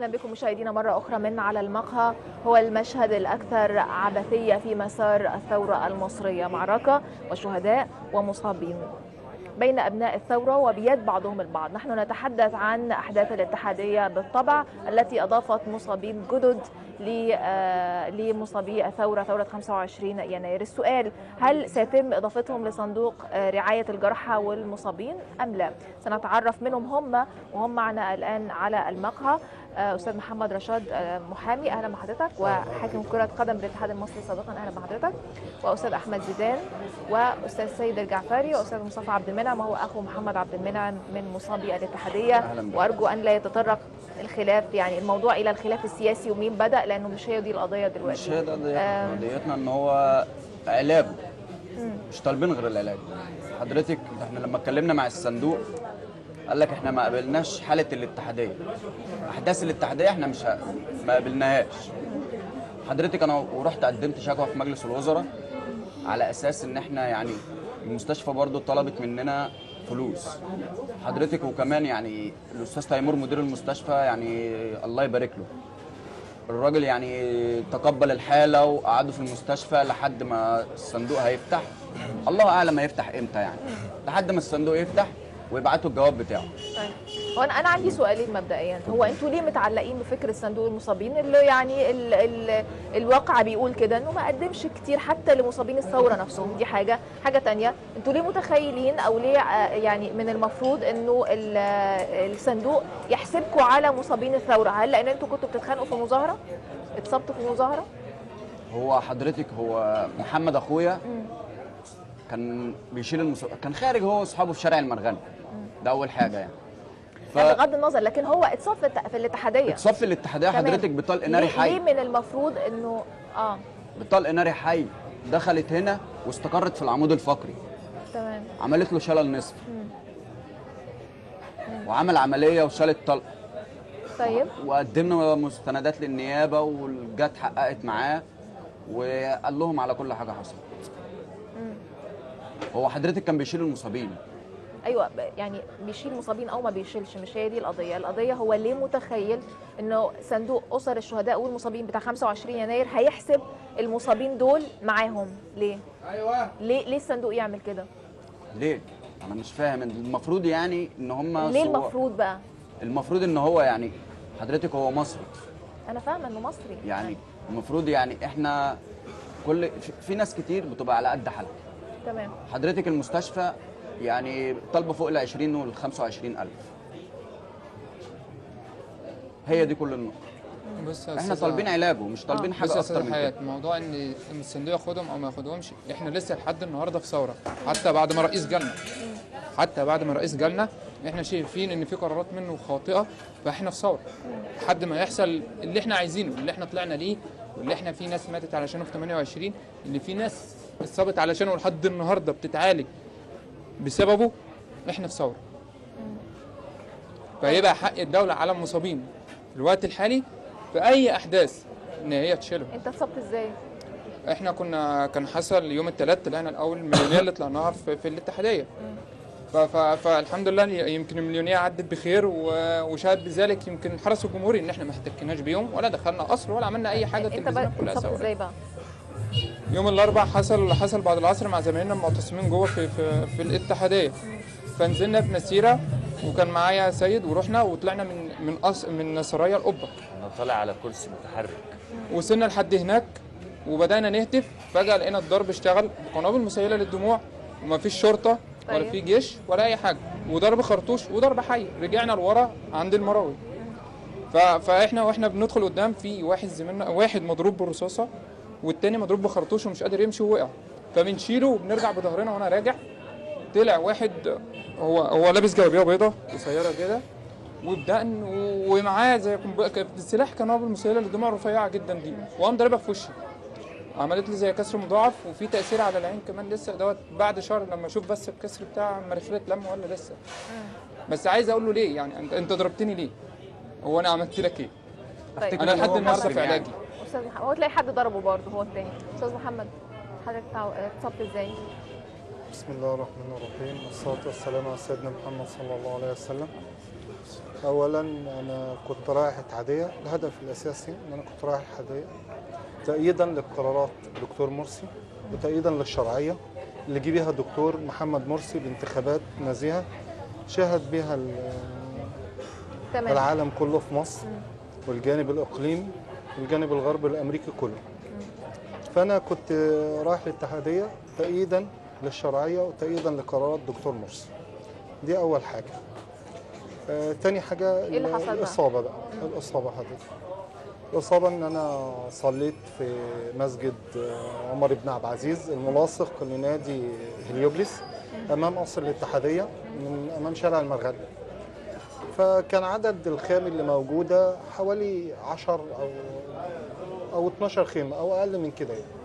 اهلا بكم مشاهدينا مره اخرى من على المقهى هو المشهد الاكثر عبثيه في مسار الثوره المصريه معركه وشهداء ومصابين بين ابناء الثوره وبيد بعضهم البعض نحن نتحدث عن احداث الاتحاديه بالطبع التي اضافت مصابين جدد لمصابي الثوره ثوره 25 يناير السؤال هل سيتم اضافتهم لصندوق رعايه الجرحى والمصابين ام لا سنتعرف منهم هم وهم معنا الان على المقهى استاذ محمد رشاد محامي اهلا بحضرتك وحاكم كره قدم بالاتحاد المصري سابقا اهلا بحضرتك واستاذ احمد زيدان واستاذ سيد الجعفري واستاذ مصطفى عبد المنعم وهو اخو محمد عبد المنعم من مصابي الاتحاديه وارجو ان لا يتطرق الخلاف يعني الموضوع الى الخلاف السياسي ومين بدا لانه مش هي دي القضيه دلوقتي مش هي دي قضيتنا قضيتنا ان هو علاج مش طالبين غير العلاج حضرتك احنا لما اتكلمنا مع الصندوق قال لك احنا ما قابلناش حاله الاتحاديه احداث الاتحاديه احنا مش ه... ما قابلناهاش حضرتك انا ورحت قدمت شكوى في مجلس الوزراء على اساس ان احنا يعني المستشفى برضو طلبت مننا فلوس حضرتك وكمان يعني الاستاذ تيمور مدير المستشفى يعني الله يبارك له الراجل يعني تقبل الحاله وقعدوا في المستشفى لحد ما الصندوق هيفتح الله اعلم هيفتح امتى يعني لحد ما الصندوق يفتح ويبعتوا الجواب بتاعه طيب هو انا انا عندي سؤالين مبدئيا هو انتوا ليه متعلقين بفكره صندوق المصابين اللي يعني ال ال الواقع بيقول كده انه ما قدمش كتير حتى لمصابين الثوره نفسهم دي حاجه حاجه تانية انتوا ليه متخيلين او ليه يعني من المفروض انه الصندوق يحسبكم على مصابين الثوره هل لان انتوا كنتوا بتتخانقوا في مظاهره اتصبتوا في مظاهره هو حضرتك هو محمد اخويا كان بيشيل المس... كان خارج هو واصحابه في شارع المرغني ده اول حاجه يعني ف... بغض النظر لكن هو اتصف في الاتحاديه اتصف في الاتحاديه حضرتك بطلق ناري حي ليه من المفروض انه اه بطلق ناري حي دخلت هنا واستقرت في العمود الفقري تمام عملت له شلل نصف وعمل عمليه وشالت طلق طيب وقدمنا مستندات للنيابه وجت حققت معاه وقال لهم على كل حاجه حصلت هو حضرتك كان بيشيل المصابين ايوه يعني بيشيل مصابين او ما بيشيلش مش هي دي القضيه القضيه هو ليه متخيل انه صندوق اسر الشهداء والمصابين بتاع 25 يناير هيحسب المصابين دول معاهم ليه ايوه ليه ليه الصندوق يعمل كده ليه انا مش فاهم المفروض يعني ان هم ليه المفروض بقى المفروض ان هو يعني حضرتك هو مصري انا فاهمه انه مصري يعني المفروض يعني احنا كل في ناس كتير بتبقى على قد حالها تمام حضرتك المستشفى يعني طالبه فوق ال 20 وال 25 الف هي دي كل النقطه بص يا احنا أستاذة- طالبين علاجه مش طالبين بص حاجه يا اكتر استاذ من حياة كده موضوع ان الصندوق ياخدهم او ما ياخدهمش احنا لسه لحد النهارده في ثوره حتى بعد ما رئيس جالنا حتى بعد ما رئيس جالنا احنا شايفين ان في قرارات منه خاطئه فاحنا في ثوره لحد ما يحصل اللي احنا عايزينه اللي احنا طلعنا ليه واللي احنا في ناس ماتت علشانه في 28 اللي في ناس اتصابت علشانه لحد النهارده بتتعالج بسببه احنا في ثوره فيبقى حق الدوله على المصابين في الوقت الحالي في اي احداث ان هي تشيلهم انت اتصبت ازاي احنا كنا كان حصل يوم الثلاث طلعنا الاول المليونيه اللي طلعناها في, في الاتحاديه ف- ف- فالحمد لله يمكن المليونيه عدت بخير و- وشاهد بذلك يمكن الحرس الجمهوري ان احنا ما احتكناش بيهم ولا دخلنا قصر ولا عملنا اي حاجه انت تلفزيونات بقى كلها اتصبت ثوره ازاي بقى يوم الاربعاء حصل اللي حصل بعد العصر مع زمايلنا المعتصمين جوه في, في, في الاتحاديه فنزلنا في مسيره وكان معايا سيد ورحنا وطلعنا من من أص... من سرايا القبه انا طالع على كرسي متحرك وصلنا لحد هناك وبدانا نهتف فجاه لقينا الضرب اشتغل بقنابل مسيله للدموع ومفيش شرطه ولا طيب. في جيش ولا اي حاجه وضرب خرطوش وضرب حي رجعنا لورا عند المراوي ف... فاحنا واحنا بندخل قدام في واحد زميلنا واحد مضروب بالرصاصه والتاني مضروب بخرطوش ومش قادر يمشي ووقع فبنشيله وبنرجع بظهرنا وانا راجع طلع واحد هو هو لابس جلابيه بيضه قصيره كده وبدقن و- ومعاه زي قنب- سلاح قنابل مسيله للدموع رفيعه جدا دي وقام ضاربها في وشي عملت لي زي كسر مضاعف وفي تاثير على العين كمان لسه دوت بعد شهر لما اشوف بس الكسر بتاع مناخيري اتلم ولا لسه بس عايز اقول له ليه يعني انت انت ضربتني ليه هو انا عملت لك ايه طيب انا إن لحد هو النهارده مسلم في يعني. علاجي استاذ محمد هو تلاقي حد ضربه برضه هو التاني استاذ محمد حضرتك تع- اتصبت ازاي بسم الله الرحمن الرحيم والصلاة والسلام على سيدنا محمد صلى الله عليه وسلم اولا انا كنت رايح اتحاديه الهدف الاساسي ان انا كنت رايح اتحاديه تأييدا لقرارات الدكتور مرسي وتأييدا للشرعيه اللي جه بيها الدكتور محمد مرسي بانتخابات نزيهه شهد بها ال- تمام العالم كله في مصر والجانب الاقليمي والجانب الغربي الامريكي كله فانا كنت رايح الاتحاديه تأييدا للشرعيه وتأييدا لقرارات الدكتور مرسي دي اول حاجه آه، تاني حاجه إيه اللي حصل بقى؟ الاصابه بقى الاصابه حضرتك الاصابه ان انا صليت في مسجد آه، عمر بن عبد العزيز الملاصق لنادي هليوبلس امام قصر الاتحاديه من امام شارع المرغني فكان عدد الخيام اللي موجوده حوالي 10 او او 12 خيمه او اقل من كده يعني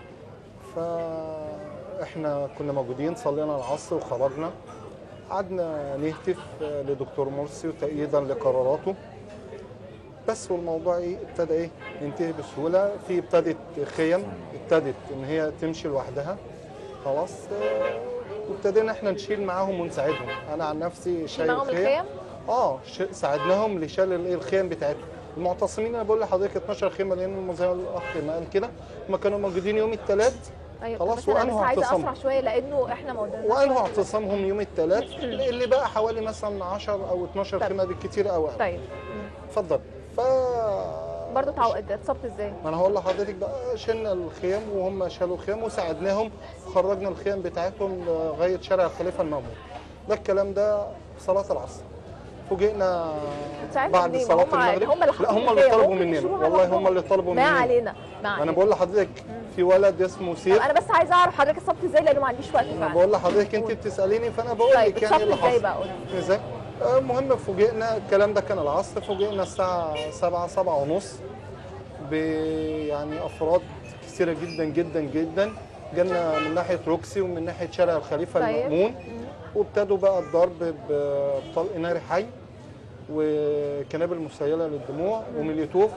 فاحنا كنا موجودين صلينا العصر وخرجنا قعدنا نهتف آه، لدكتور مرسي وتأييدا لقراراته بس والموضوع ايه ابتدى ايه ينتهي بسهوله في ابتدت خيم ابتدت ان هي تمشي لوحدها خلاص آه، وابتدينا احنا نشيل معاهم ونساعدهم انا عن نفسي شايل معاهم الخيم اه ش- ساعدناهم لشال الايه الخيم بتاعتهم المعتصمين انا بقول لحضرتك 12 خيمه لان زي ما الاخ ما قال كده هم كانوا موجودين يوم الثلاث ايوه خلاص، بس انا وأنهوا بس عايزه اعتصام. اسرع شويه لانه احنا ما قدرناش وانهوا وقت. اعتصامهم يوم الثلاث اللي بقى حوالي مثلا 10 او 12 طب. خيمه بالكتير قوي طيب مم. اتفضل ف برضه تعو... اتصبت ازاي؟ ما انا هقول لحضرتك بقى شلنا الخيام وهم شالوا الخيام وساعدناهم وخرجنا الخيام بتاعتهم لغايه شارع الخليفه المأمون ده الكلام ده في صلاه العصر فوجئنا بتساعدهم بعد ليه؟ صلاه هم- المغرب هم اللي لا هم حاطين اللي الخيام، طلبوا ممكن مننا يشيلوها والله لوحدهم. هم اللي طلبوا ما مننا علينا ما انا علينا بقول لحضرتك في ولد اسمه طب سيف انا بس عايزه اعرف حضرتك اتصبت ازاي لانه ما عنديش وقت انا فعلا بقول لحضرتك انت بتساليني فانا بقول طيب لك يعني اتصبت اللي ازاي حصل بقى قول لي ازاي آه، المهم فوجئنا الكلام ده كان العصر فوجئنا الساعة 7 7 ونص ب يعني أفراد كثيرة جدا جدا جدا جالنا من ناحية روكسي ومن ناحية شارع الخليفة طيب. المأمون وابتدوا بقى الضرب بطلق ناري حي وكنابل مسيلة للدموع وميليتوف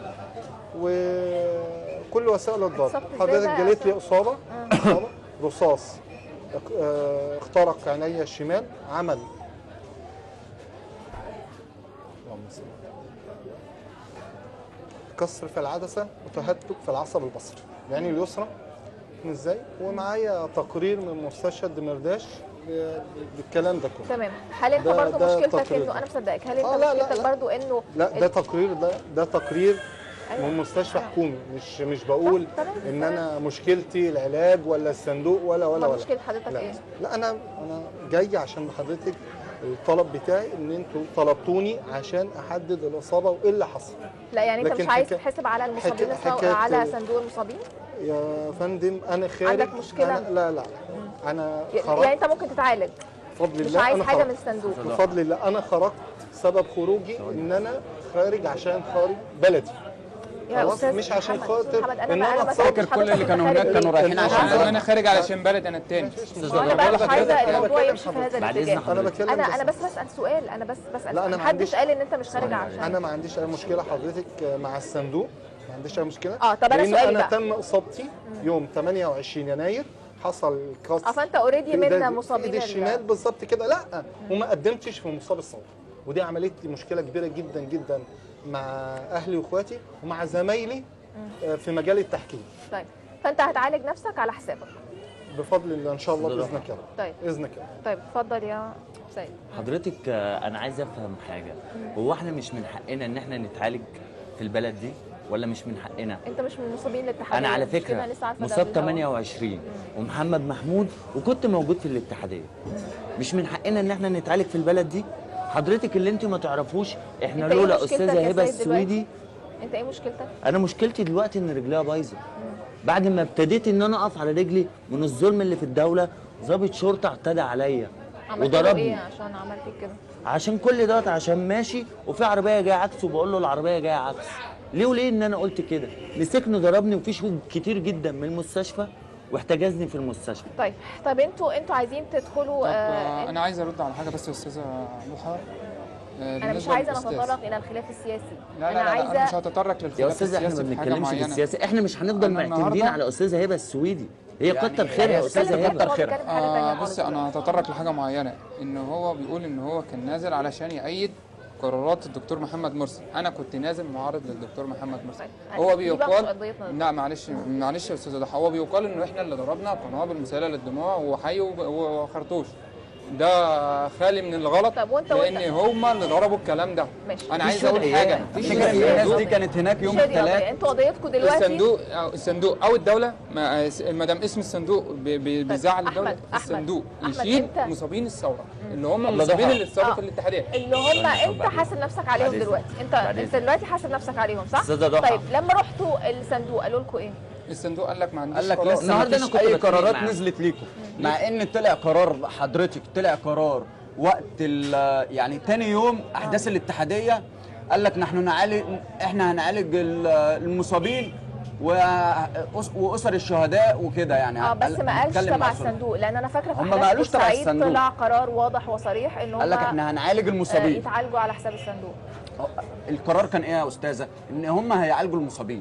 وكل وسائل الضرب اتصبت ازاي حضرتك بقى جالت لي يا إصابة إصابة رصاص اق- آه، اخترق عيني الشمال عمل اللهم صل. كسر في العدسه وتهتك في العصب البصري يعني اليسرى من ازاي ومعايا تقرير من مستشفى الدمرداش ب- بالكلام ده كله تمام هل انت ده- برضه ده مشكلتك تقرير. انه انا مصدقك هل انت آه، لا، لا، مشكلتك لا. برضه انه لا ده تقرير ده ده تقرير أيوة. من مستشفى حكومي مش مش بقول تمام، ان تمام. انا مشكلتي العلاج ولا الصندوق ولا ولا أمال ولا مشكله حضرتك لا ايه؟ لا انا انا جاي عشان حضرتك الطلب بتاعي ان انتوا طلبتوني عشان احدد الاصابه وايه اللي حصل لا يعني انت لكن مش عايز حكا- تتحسب على المصابين حكا- الصو- حكاية- على صندوق المصابين؟ يا فندم انا خارج عندك مشكلة؟ أنا لا لا انا يعني خرجت انت ممكن تتعالج بفضل مش الله عايز انا حاجه خرجت من الصندوق بفضل الله انا خرجت سبب خروجي ان انا خارج عشان خارج بلدي يا خلاص، استاذ مش عشان محمد، خاطر محمد انا إن ما أنا انا ما أتصور. سألتش كل اللي حضرتك كانوا أنت هناك خارج كانوا ليه؟ رايحين أنا عشان- عايزة- انا خارج علشان بلد انا التاني ما انا بقى مش حضرتك- عايزه أنا الموضوع بتكلم يمشي في حضرتك. هذا بعد الاتجاه إذن انا بتكلم انا بس- انا بس بسال سؤال انا بس بسال لا، أنا ما محدش عنديش- قال ان انت مش خارج عشان انا ما عنديش اي مشكله حضرتك مع الصندوق ما عنديش اي مشكله آه، طب أنا لأن سؤالي انا بقى. تم اصابتي يوم 28 يناير حصل كسر اه فانت اوريدي في من إيدي- مصابين ايدي ال- الشمال بالظبط كده لا وما قدمتش في مصاب الصوت ودي عملت لي مشكله كبيره جدا جدا مع اهلي واخواتي ومع زمايلي آه، في مجال التحكيم طيب فانت هتعالج نفسك على حسابك بفضل الله ان شاء الله باذنك يا رب طيب باذنك يا رب طيب اتفضل يا سيد حضرتك آه، انا عايز افهم حاجه هو احنا مش من حقنا ان احنا نتعالج في البلد دي ولا مش من حقنا انت مش من مصابين الاتحاديه انا على مش كده؟ فكره أنا لسه عارفة ده مصاب قبل الهوا. 28 ومحمد محمود وكنت موجود في الاتحاديه مش من حقنا ان احنا نتعالج في البلد دي حضرتك اللي انت ما تعرفوش احنا أنت إيه لولا مشكلتك استاذه يا هبه سيد دلوقتي؟ السويدي انت ايه مشكلتك؟ انا مشكلتي دلوقتي ان رجليها بايظه بعد ما ابتديت ان انا اقف على رجلي من الظلم اللي في الدوله ضابط شرطه اعتدى عليا عملت له وضربني ايه عشان عملت فيك كده؟ عشان كل دوت عشان ماشي وفي عربيه جايه عكس وبقول له العربيه جايه عكس ليه وليه ان انا قلت كده مسكني ضربني وفي شهود كتير جدا من المستشفى واحتجزني في المستشفى طيب طب انتوا انتوا عايزين تدخلوا طب آه آه، انا عايز ارد على حاجه بس يا استاذه ضحى آه، انا مش بالنسبة عايزه للأستاذ. نتطرق الى الخلاف السياسي لا انا لا لا, لا انا مش عايزه هتطرق يا للخلاف استاذ احنا السياسي ما في حاجه بنتكلمش في معينه السياسه احنا مش هنفضل أنا معتمدين النهاردة- على استاذه هبه السويدي هي يعني كتر خيرها يا هي استاذه بتكلم هبه جد، هو بيتكلم في حاجه تانية آه خالص بص انا هتطرق لحاجه معينه ان هو بيقول ان هو كان نازل علشان يأيد قرارات الدكتور محمد مرسي انا كنت نازل معارض للدكتور محمد مرسي طيب، هو دي بقى بيقال قضيتنا لا معلش معلش يا استاذ ضحى هو بيقال انه احنا اللي ضربنا قنابل مسيله للدموع وحي وب- وخرطوش ده خالي من الغلط طب وانت- لان وانت- هم اللي ضربوا الكلام ده ماشي. انا في عايز اقول شرعيات. حاجه في في الفكره ان الناس صندوق دي كانت هناك يوم مش هي دي قضية. الثلاث انتوا قضيتكم دلوقتي الصندوق أو الصندوق او الدوله ما ما دام اسم الصندوق بي- بي- بيزعل الدوله أحمد، أحمد، الصندوق أحمد، يشيل أنت- مصابين الثوره اللي هم الله المصابين ضحى. اللي اتصابوا آه. في الاتحاديه اللي هم بعد انت إذنك. حاسب نفسك عليهم بعد إذنك. دلوقتي انت بعد انت إذنك. دلوقتي حاسب نفسك عليهم صح أستاذة ضحى. طيب لما رحتوا الصندوق قالوا لكم ايه الصندوق قال لك ما عنديش قال لك خلاص. لسه ما النهاردة أنا فيش كنت اي بتكلم قرارات معاه. نزلت ليكم مع ان طلع قرار حضرتك طلع قرار وقت ال- يعني تاني يوم احداث الاتحاديه قال لك نحن نعالج احنا هنعالج ال- المصابين وأس- واسر الشهداء وكده يعني اه بس قال- ما قالش بنتكلم تبع مع الصندوق. الصندوق لان انا فاكره في هم ما احداث قالوش تبع بورسعيد الصندوق. طلع قرار واضح وصريح ان هم قال لك احنا هنعالج آه، المصابين يتعالجوا على حساب الصندوق القرار كان ايه يا استاذه ان هم هيعالجوا المصابين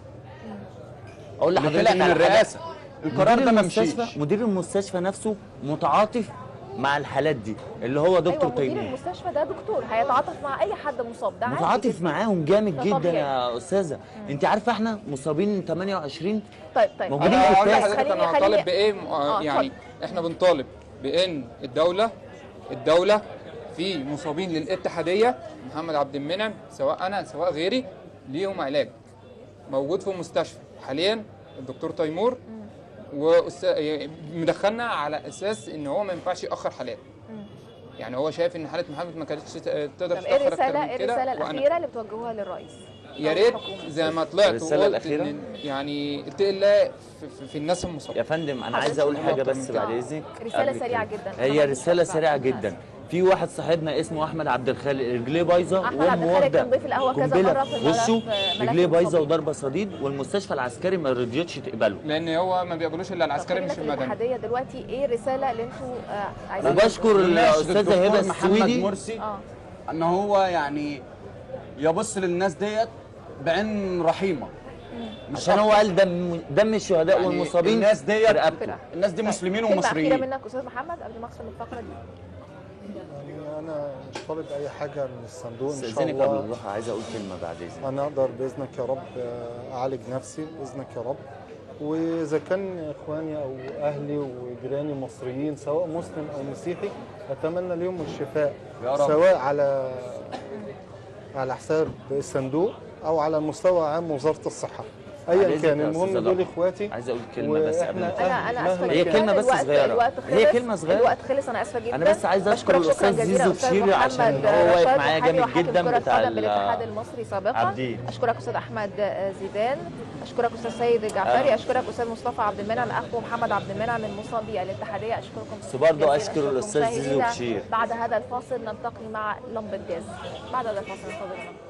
اقول اللي لحضرتك طلع من على حاجة. الرئاسه القرار مدير ده ما مشيش المستشفى مدير المستشفى نفسه متعاطف مع الحالات دي اللي هو دكتور ايوه مدير تيمور المستشفى ده دكتور هيتعاطف مع اي حد مصاب ده عادي متعاطف جدا. معاهم جامد ده جدا طبيعي. يا استاذه انت عارفه احنا مصابين 28 طيب طيب موجودين انا في هقول التاس. لحضرتك خليني- انا خليني- هطالب بايه م- آه، يعني احنا بنطالب بان الدوله الدوله في مصابين للاتحاديه محمد عبد المنعم سواء انا سواء غيري ليهم علاج موجود في المستشفى حاليا الدكتور تيمور وأستاذ- مدخلنا على اساس ان هو ما ينفعش ياخر حالات يعني هو شايف ان حاله محمد ما كانتش تقدر طب ايه تتاخر اكتر الرساله من ايه كده الرساله وأنا- الاخيره اللي بتوجهوها للرئيس يا أو ريت الحكومة؟ زي ما طلعت الرسالة وقلت الأخيرة؟ إن يعني اتقي الله في, في, في الناس المصابه يا فندم انا حضرتك عايز اقول قولي حاجه أكتر بس من بعد كده. اذنك رسالة قبل سريعة كده. جدا. هي خلاص رساله مش سريعه هتبقى. جدا في واحد صاحبنا اسمه احمد عبد الخالق رجليه بايظه أحمد عبد وامه الخالق كان واخده ضيف القهوة كذا قنبله مرة في في وشه الملف- ملف رجليه بايظه المصابين. وضربه صديد والمستشفى العسكري ما رضيتش تقبله لان هو ما بيقبلوش الا طب العسكري خلينا مش في المدني الاتحاديه دلوقتي ايه الرساله اللي انتوا آه، عايزين وبشكر نناشد الاستاذه الدكتور هبه محمد السويدي مرسي اه ان هو يعني يبص للناس ديت بعين رحيمه مش عشان هو قال دم دم الشهداء يعني والمصابين الناس ديت في رقبته فرقة. الناس دي طيب، مسلمين كلمة أخيرة ومصريين منك أستاذ محمد قبل ما أختم الفقرة دي يعني انا مش طالب اي حاجه من الصندوق ان شاء استاذنك قبل الله الضحى عايز اقول كلمه بعد اذنك انا اقدر باذنك يا رب اعالج نفسي باذنك يا رب واذا كان اخواني او اهلي وجيراني مصريين سواء مسلم او مسيحي اتمنى لهم الشفاء يا رب. سواء على على حساب الصندوق او على مستوى عام وزاره الصحه بعد ايا إذنك كان يا المهم أستاذة دول ضحى. اخواتي عايز اقول كلمه بس قبل ما وإحنا- تقفل. انا انا اسفه هي جدا كلمة بس الوقت صغيرة. الوقت خلص هي كلمة صغيرة. الوقت خلص انا اسفه جدا انا بس عايز اشكر بشكرك شكرا الاستاذ جزيلا زيزو أستاذ بشير عشان محمد هو واقف رشاد، معايا محامي جامد وحاكم جدا كرة بتاع قدم ال- بالاتحاد المصري سابقا عبدين. اشكرك استاذ احمد زيدان اشكرك استاذ سيد الجعفري اشكرك استاذ مصطفى عبد المنعم اخو محمد عبد المنعم من مصابي الاتحاديه اشكركم بس برضه جزيلاً. أشكر أشكركم الأستاذ زيزو مشاهدينا. بشير. بعد هذا الفاصل نلتقي مع لمبه جاز بعد هذا الفاصل انتظرونا